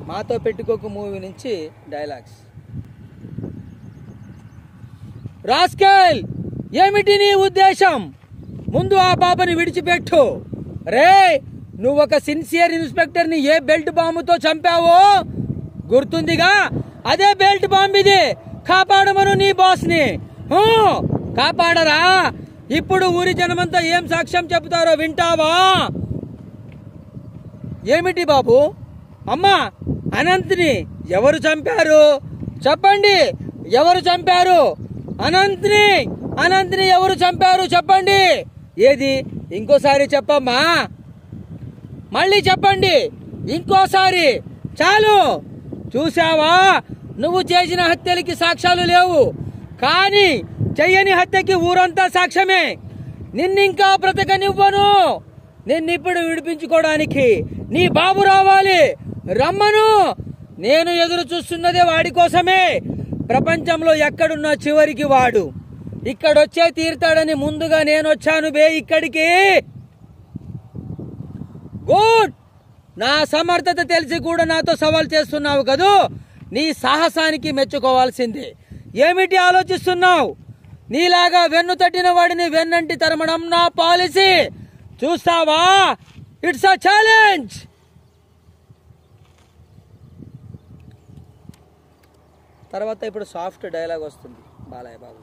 మాతో పెట్టుకోకు మూవీ నుంచి డైలాగ్స్ రాస్కెల్ ఏమిటి నీ ఉద్దేశం ముందు ఆ పాపని విడిచిపెట్టు రే నువ్వు ఒక సిన్సియర్ ఇన్స్పెక్టర్ ని ఏ బెల్ట్ బాంబుతో చంపావో గుర్తుందిగా అదే బెల్ట్ బాంబు ఇది కాపాడమను నీ బాస్ ని కాపాడరా ఇప్పుడు ఊరి జనమంతా ఏం సాక్ష్యం చెబుతారో వింటావా ఏమిటి బాబు అమ్మా అనంత్ని ఎవరు చంపారు చెప్పండి ఎవరు చంపారు అనంత్ని అనంత్ని ఎవరు చంపారు చెప్పండి ఏది ఇంకోసారి చెప్పమ్మా మళ్ళీ చెప్పండి ఇంకోసారి చాలు చూసావా నువ్వు చేసిన హత్యలకి సాక్ష్యాలు లేవు కానీ చెయ్యని హత్యకి ఊరంతా సాక్ష్యమే నిన్నింకా బ్రతకనివ్వను నిన్నిప్పుడు విడిపించుకోవడానికి నీ బాబు రావాలి రమ్మను నేను ఎదురు చూస్తున్నదే వాడి కోసమే ప్రపంచంలో ఎక్కడున్నా చివరికి వాడు ఇక్కడొచ్చే తీరుతాడని ముందుగా నేను వచ్చాను బే ఇక్కడికి గుడ్ నా సమర్థత తెలిసి కూడా నాతో సవాల్ చేస్తున్నావు కదూ నీ సాహసానికి మెచ్చుకోవాల్సిందే ఏమిటి ఆలోచిస్తున్నావు నీలాగా వెన్ను తట్టిన వాడిని వెన్నంటి తరమడం నా పాలసీ చూస్తావా ఇట్స్ అ ఛాలెంజ్ తర్వాత ఇప్పుడు సాఫ్ట్ డైలాగ్ వస్తుంది బాలయ్య బాబు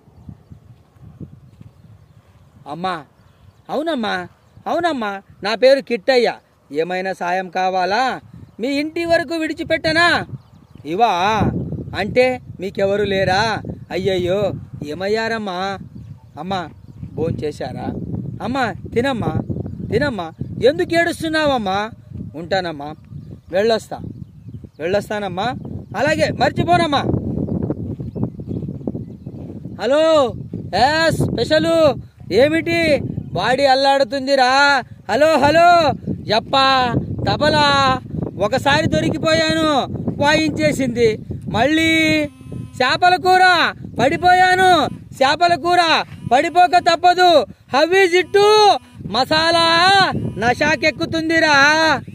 అమ్మా అవునమ్మా అవునమ్మా నా పేరు కిట్టయ్య ఏమైనా సాయం కావాలా మీ ఇంటి వరకు విడిచిపెట్టనా ఇవా అంటే మీకెవరు లేరా అయ్యయ్యో ఏమయ్యారమ్మా అమ్మా భోంచేశారా అమ్మా తినమ్మా తినమ్మా ఎందుకు ఏడుస్తున్నావమ్మా ఉంటానమ్మా వెళ్ళొస్తా వెళ్ళొస్తానమ్మా అలాగే మర్చిపోనమ్మా హలో ఏ స్పెషల్ ఏమిటి బాడీ అల్లాడుతుందిరా హలో హలో యప్పా తబలా ఒకసారి దొరికిపోయాను వాయించేసింది మళ్ళీ చేపల కూర పడిపోయాను చేపల కూర పడిపోక తప్పదు హవ్వి జిట్టు మసాలా నషాకెక్కుతుందిరా